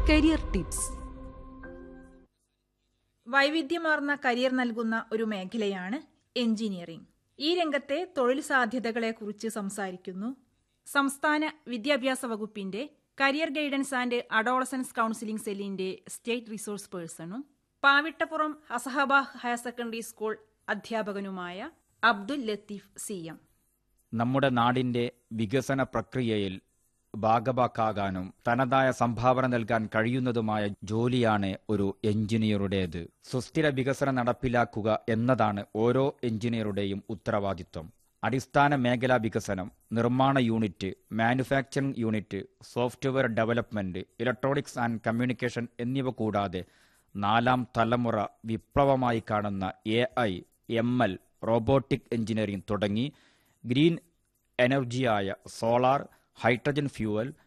career tips വൈവിധ്യമാർന്ന career നൽകുന്ന ഒരു മേഖലയാണ് എഞ്ചിനീയറിംഗ് ഈ രംഗത്തെ തൊഴിൽ സാധ്യതകളെക്കുറിച്ച് സംസാരിക്കുന്നു സംസ്ഥാന വിദ്യാഭ്യാസ വകുപ്പിന്റെ career guidance and adolescence counselling സെല്ലിന്റെ സ്റ്റേറ്റ് റിസോഴ്സ് പേഴ്സണും പാവിട്ടപ്പുറം അസഹബ ഹയർ സെക്കൻഡറി സ്കൂൾ അധ്യാപകനുമായ അബ്ദുൽ ലത്തീഫ് സി എം നമ്മുടെ നാടിന്റെ വികസന പ്രക്രിയയിൽ ഭാഗഭാക്കാകാനും തനതായ സംഭാവന നൽകാൻ കഴിയുന്നതുമായ ജോലിയാണ് ഒരു എഞ്ചിനീയറുടേത് സുസ്ഥിര വികസനം നടപ്പിലാക്കുക എന്നതാണ് ഓരോ എഞ്ചിനീയറുടെയും ഉത്തരവാദിത്വം അടിസ്ഥാന മേഖലാ വികസനം നിർമ്മാണ unit manufacturing unit software development electronics and communication എന്നിവ കൂടാതെ നാലാം തലമുറ വിപ്ലവമായി കാണുന്ന A I M L robotic engineering തുടങ്ങി ഗ്രീൻ എനർജിയായ സോളാർ ഹൈഡ്രജൻ ഫ്യൂവൽ